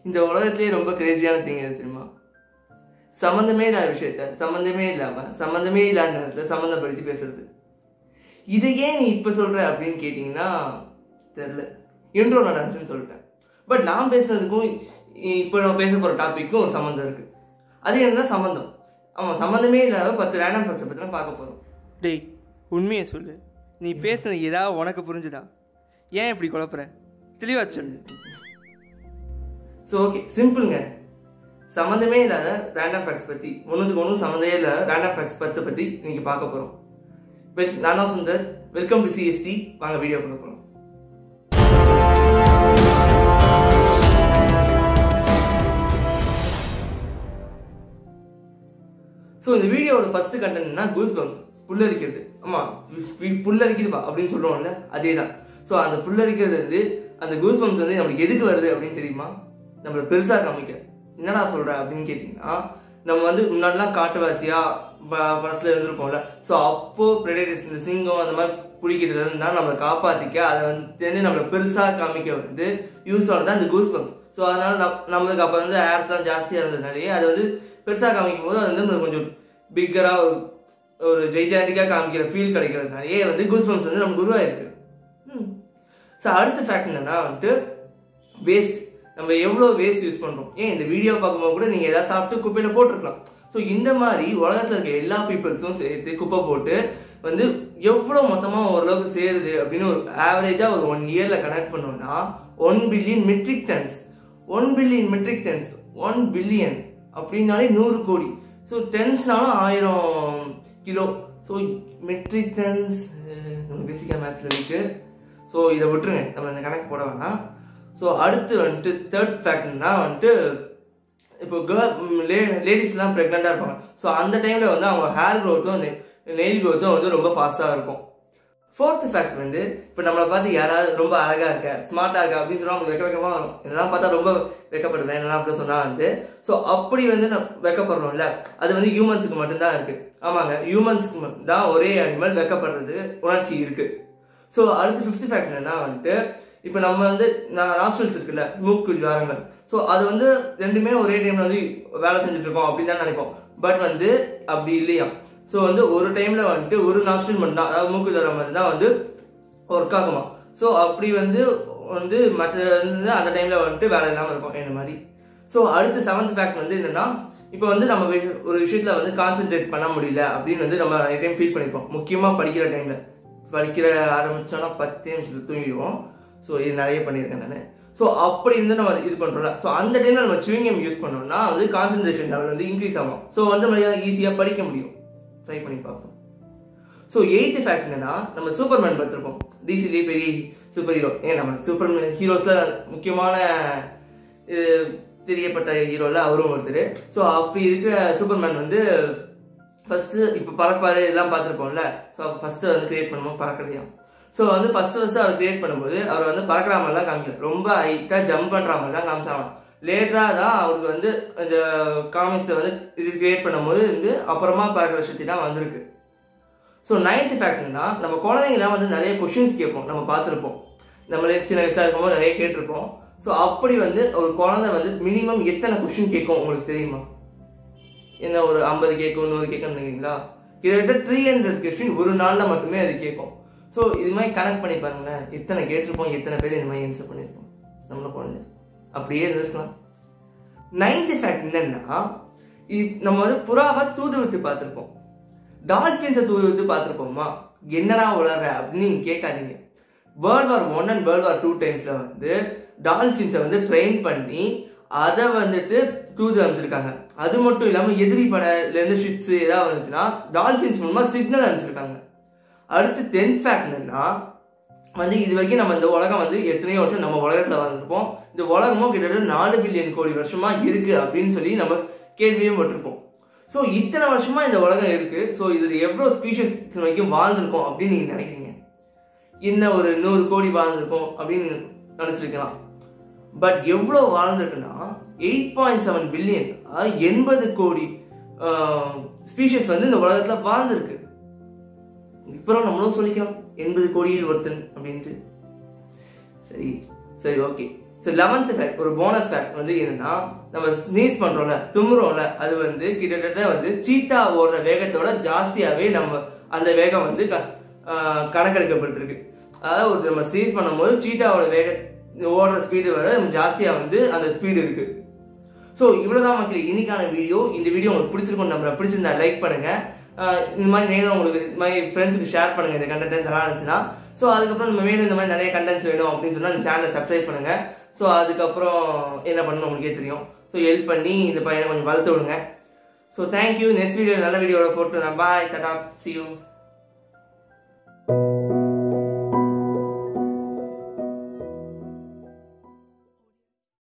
இந்த உலகத்திலேயே ரொம்ப கிரேசியான திங் எது தெரியுமா சம்மந்தமே இல்லாத விஷயத்த சம்மந்தமே இல்லாம சம்மந்தமே இல்லாத நேரத்துல சம்மந்தப்படுத்தி பேசுறது இதை ஏன் நீ இப்ப சொல்ற அப்படின்னு கேட்டீங்கன்னா தெரியல என்றோ நான் நினைச்சுன்னு சொல்லிட்டேன் பட் நான் பேசுறதுக்கும் இ- இப்போ நம்ம பேச போற டாபிக்கும் ஒரு சம்மந்தம் இருக்கு அது என்ன சம்மந்தம் ஆமா சம்மந்தமே இல்லாத பத்து ரேண்டம் ஃபேக்ட்ஸை பற்றி தான் பார்க்க போறோம் டேய் உண்மையை சொல்லு நீ பேசுனது ஏதாவது உனக்கு புரிஞ்சுதா ஏன் இப்படி குழப்புற தெளிவா சொல்லு ஸோ ஓகே சிம்பிளுங்க சம்மந்தமே இல்லாத ரேண்டம் ஃபேக்ட்ஸ் பற்றி ஒன்றுக்கு ஒன்றும் சம்மந்தமே இல்லாத ரேண்டம் ஃபேக்ட்ஸ் பற்றி பற்றி இன்னைக்கு பார்க்க போகிறோம் வெல் நான் தான் சுந்தர் வெல்கம் டு சிஎஸ்டி வாங்க வீடியோ பார்க்க போகிறோம் ஸோ இந்த வீடியோவோட ஃபர்ஸ்ட் கண்டென்ட்னா கூஸ் பம்ப்ஸ் புல்லரிக்கிறது ஆமா வி- புல்லரிக்குதுப்பா அப்படின்னு சொல்லுவோம்ல அதே தான் ஸோ அந்த புல்லரிக்கிறது வந்து அந்த கூஸ் பம்ப்ஸ் வந்து நம்மளுக்கு எதுக்கு வருது அப்படின்னு தெரியுமா நம்மளை பெருசா காமிக்க என்னடா சொல்ற அப்படின்னு கேட்டிங்கன்னா நம்ம வந்து முன்னாடிலாம் காட்டுவாசியா ப- படத்துல இருந்திருப்போம்ல ஸோ அப்போ பிரெடேட்டர்ஸ் இந்த சிங்கம் அந்த மாதிரி பிடிக்கிறதுல இருந்தா நம்மளை காப்பாத்திக்க அதை வந்து நம்மளை பெருசா காமிக்க வந்து யூஸ் ஆனது அந்த கூஸ் பம்ப்ஸ் ஸோ அதனால நம்- நம்மளுக்கு அப்போ வந்து ஏர்ஸ் தான் ஜாஸ்தியா இருந்ததுனாலேயே அது வந்து பெருசா காமிக்கும் போது அது வந்து நம்மளுக்கு கொஞ்சம் பிக்கரா ஒரு ஒரு ஜெய்ஜாண்டிக்கா காமிக்கிற ஃபீல் கிடைக்கிறதுனாலயே வந்து கூஸ் பம்ப்ஸ் வந்து நமக்கு உருவாயிருக்கு ஸோ அடுத்த ஃபேக்ட் என்னன்னா வந்துட்டு வேஸ்ட் நம்ம எவ்வளோ வேஸ்ட் யூஸ் பண்றோம் ஏன் இந்த வீடியோ பார்க்கும்போது கூட நீங்க ஏதாவது சாப்பிட்டு குப்பையில போட்டிருக்கலாம் ஸோ இந்த மாதிரி உலகத்துல இருக்க எல்லா பீப்புள்ஸும் சேர்த்து குப்பை போட்டு வந்து எவ்வளோ மொத்தமா ஓரளவுக்கு சேருது அப்படின்னு ஒரு ஆவரேஜா ஒரு ஒன் இயர்ல கனெக்ட் பண்ணோம்னா one billion metric tons one billion metric tons one billion அப்படின்னாலே நூறு கோடி ஸோ டென்ஸ்னாலும் ஆயிரம் கிலோ ஸோ மெட்ரிக் டன்ஸ் நம்ம பேசிக்கா மேத்ஸ்ல இருக்கு ஸோ இதை விட்டுருங்க நம்ம இந்த கணக்கு போட வேணாம் ஸோ அடுத்து வந்துட்டு தேர்ட் ஃபேக்ட்னா வந்துட்டு இப்போ கேர்ள் லேடிஸ்லாம் ப்ரெக்னெண்ட்டாக இருப்பாங்க ஸோ அந்த டைமில் வந்து அவங்க ஹேர் க்ரோத்தும் நெயில் க்ரோத்தும் வந்து ரொம்ப ஃபாஸ்ட்டாக இருக்கும் ஃபோர்த் ஃபேக்ட் வந்து இப்போ நம்மளை பார்த்து யாராவது ரொம்ப அழகா இருக்க ஸ்மார்ட்டா இருக்க அப்படின்னு சொன்னா அவங்க வெக்க வெக்கமா வரும் இதெல்லாம் பார்த்தா ரொம்ப வெக்கப்படுவேன் என்னெல்லாம் அப்படி சொன்னா வந்து ஸோ அப்படி வந்து நம்ம வெக்கப்படுறோம்ல அது வந்து ஹியூமன்ஸுக்கு மட்டும்தான் இருக்கு ஆமாங்க ஹியூமன்ஸ்க்கு தான் ஒரே அனிமல் வெக்கப்படுறது உணர்ச்சி இருக்கு ஸோ அடுத்து ஃபிஃப்த் ஃபேக்ட் என்னன்னா வந்துட்டு இப்போ நம்ம வந்து நாஸ்ட்ரல்ஸ் இருக்குல்ல மூக்கு ஜுவாரங்கள் ஸோ அது வந்து ரெண்டுமே ஒரே டைம்ல வந்து வேலை செஞ்சுட்டு இருக்கோம் அப்படின்னு தான் நினைப்போம் பட் வந்து அப்படி இல்லையா ஸோ வந்து ஒரு டைம்ல வந்துட்டு ஒரு நாஸ்ட்ரல் மட்டும் தான் அதாவது மூக்கு ஜுவாரம் மட்டும் தான் வந்து ஒர்க் ஆகுமா ஸோ அப்படி வந்து வந்து மற்ற வந்து அந்த டைம்ல வந்துட்டு வேலை இல்லாமல் இருக்கும் இந்த மாதிரி ஸோ அடுத்து செவன்த் ஃபேக்ட் வந்து என்னன்னா இப்போ வந்து நம்ம வி- ஒரு விஷயத்துல வந்து கான்சென்ட்ரேட் பண்ண முடியல அப்படின்னு வந்து நம்ம நிறைய டைம் ஃபீல் பண்ணிப்போம் முக்கியமா படிக்கிற டைம்ல படிக்கிற ஆரம்பிச்சோன்னா பத்து நிமிஷத்துல தூங்கிடுவோம் ஸோ இது நிறைய பண்ணியிருக்கேன் நான் ஸோ அப்படி இருந்து நம்ம இது பண்றோம்ல ஸோ அந்த டைம்ல நம்ம chewing-gum யூஸ் பண்ணோம்னா வந்து கான்சென்ட்ரேஷன் லெவல் வந்து இன்க்ரீஸ் ஆகும் ஸோ வந்து நம்ம ஈஸியாக படிக்க முடியும் ட்ரை பண்ணி பார்ப்போம் ஸோ எயித்து ஃபேக்ட் என்னன்னா நம்ம சூப்பர்மேன் பார்த்துருப்போம் டிசிலே பெரிய சூப்பர் ஹீரோ ஏன் நம்ம சூப்பர் ஹீரோஸ்ல முக்கியமான இது, தெரியப்பட்ட ஹீரோல அவரும் ஒருத்தர் ஸோ அப்படி இருக்கிற சூப்பர்மேன் வந்து ஃபர்ஸ்ட் இப்போ பறப்பாரு எல்லாம் பார்த்துருப்போம்ல ஸோ ஃபர்ஸ்ட் வந்து கிரியேட் பண்ணும்போது பறக்கிறதையும் ஸோ வந்து ஃபர்ஸ்ட் ஃபர்ஸ்ட் அவர் கிரியேட் பண்ணும்போது அவர் வந்து பறக்கிற மாதிரிலாம் காமிக்கல ரொம்ப ஹைட்டா ஜம்ப் பண்ற மாதிரிலாம் காமிச்சாங்க லேட்டரா தான் அவருக்கு வந்து இந்த காமிக்ஸை வந்து இது கிரியேட் பண்ணும்போது வந்து அப்புறமா பறக்கிற சக்தி தான் வந்திருக்கு ஸோ நைன்த் ஃபேக்ட்னா நம்ம குழந்தைங்கலாம் வந்து நிறைய கொஷின்ஸ் கேட்போம் நம்ம பார்த்துருப்போம் நம்மளே சின்ன வயசுல இருக்கும்போது நிறைய கேட்டிருப்போம் ஸோ அப்படி வந்து ஒரு குழந்தை வந்து மினிமம் எத்தனை கொஷின் கேட்கும் உங்களுக்கு தெரியுமா என்ன ஒரு ஐம்பது கேட்கும் நூறு கேட்கும் நினைக்கிறீங்களா கிட்டத்தட்ட த்ரீ ஹண்ட்ரட் கொஸ்டின் ஒரு நாள்ல மட்டுமே அது கேட்கும் ஸோ இது மாதிரி கனெக்ட் பண்ணி பாருங்களேன் எத்தனை கேட்டிருப்போம் எத்தனை பேர் இந்த மாதிரி ஆன்சர் பண்ணியிருப்போம் நம்மள குழந்தை அப்படியே இருந்திருக்கலாம் நைன்த் ஃபேக்ட் என்னன்னா இது- நம்ம வந்து புறாவை தூது விட்டு பார்த்துருப்போம் டால்பின்ஸை தூது விட்டு பார்த்துருப்போமா என்னடா உலக அப்படின்னு நீங்க கேட்காதீங்க world war one and world war two டைம்ஸ்ல வந்து டால்பின்ஸை வந்து ட்ரெயின் பண்ணி அதை வந்துட்டு தூது அனுப்பிச்சிருக்காங்க அது மட்டும் இல்லாம எதிரி படையில இருந்து ஷிப்ஸ் ஏதாவது வந்துச்சுன்னா டால்பின்ஸ் மூலமா சிக்னல் அனுப்பிச்சிருக்காங்க அடுத்து டென்த் ஃபேக்ட் என்னன்னா வந்து இது வரைக்கும் நம்ம இந்த உலகம் வந்து எத்தனையோ வருஷம் நம்ம உலகத்துல வாழ்ந்திருப்போம் இந்த உலகமும் கிட்டத்தட்ட நாலு பில்லியன் கோடி வருஷமா இருக்கு அப்படின்னு சொல்லி நம்ம கேள்வியும் பட்டிருப்போம் ஸோ இத்தனை வருஷமா இந்த உலகம் இருக்கு ஸோ இதுல எவ்வளவு ஸ்பீஷஸ் வரைக்கும் வாழ்ந்திருக்கோம் அப்படின்னு நீங்க நினைக்கிறீங்க என்ன ஒரு நூறு கோடி வாழ்ந்திருக்கோம் அப்படின்னு நினைச்சிருக்கலாம் பட் எவ்வளவு வாழ்ந்திருக்குன்னா எயிட் பாயிண்ட் செவன் பில்லியன் எண்பது கோடி ஸ்பீஷஸ் வந்து இந்த உலகத்துல வாழ்ந்திருக்கு இப்போ நம்மளும் சொல்லிக்கலாம் எண்பது கோடியில் ஒருத்தன் அப்படின்ட்டு சரி சரி ஓகே ஸோ லெவன்த் ஃபேக்ட் ஒரு போனஸ் ஃபேக்ட் வந்து என்னன்னா நம்ம ஸ்னீஸ் பண்றோம்ல தும்முறோம்ல அது வந்து கிட்டத்தட்ட வந்து சீட்டா ஓடுற வேகத்தோட ஜாஸ்தியாவே நம்ம அந்த வேகம் வந்து க- ஆஹ் கணக்கெடுக்கப்பட்டிருக்கு அதாவது ஒரு நம்ம ஸ்னீஸ் பண்ணும்போது சீட்டாவோட வேக ஓடுற ஸ்பீடு வர நம்ம ஜாஸ்தியா வந்து அந்த ஸ்பீடு இருக்கு ஸோ இவ்வளவுதான் மக்களே இன்னைக்கான வீடியோ இந்த வீடியோ உங்களுக்கு பிடிச்சிருக்கும் நம்ம பிடிச்சிருந்தா லைக் பண்ணுங்க ஆஹ் இந்த மாதிரி நேரம் உங்களுக்கு இந்த மாதிரி ஃப்ரெண்ட்ஸுக்கு ஷேர் பண்ணுங்க இந்த கண்டென்ட் நல்லா இருந்துச்சுன்னா ஸோ அதுக்கப்புறம் நம்ம வேணும் இந்த மாதிரி நிறைய கண்டென்ட்ஸ் வேணும் அப்படின்னு சொன்னா இந்த சேனலை சப்ஸ்கிரைப் பண்ணுங்க ஸோ அதுக்கப்புறம் என்ன பண்ணணும் உங்களுக்கே தெரியும் ஸோ ஹெல்ப் பண்ணி இந்த பையனை கொஞ்சம் வளர்த்து விடுங்க ஸோ தேங்க்யூ நெக்ஸ்ட் வீடியோ நல்ல வீடியோட போட்டு நான் பாய் தடா சி யூ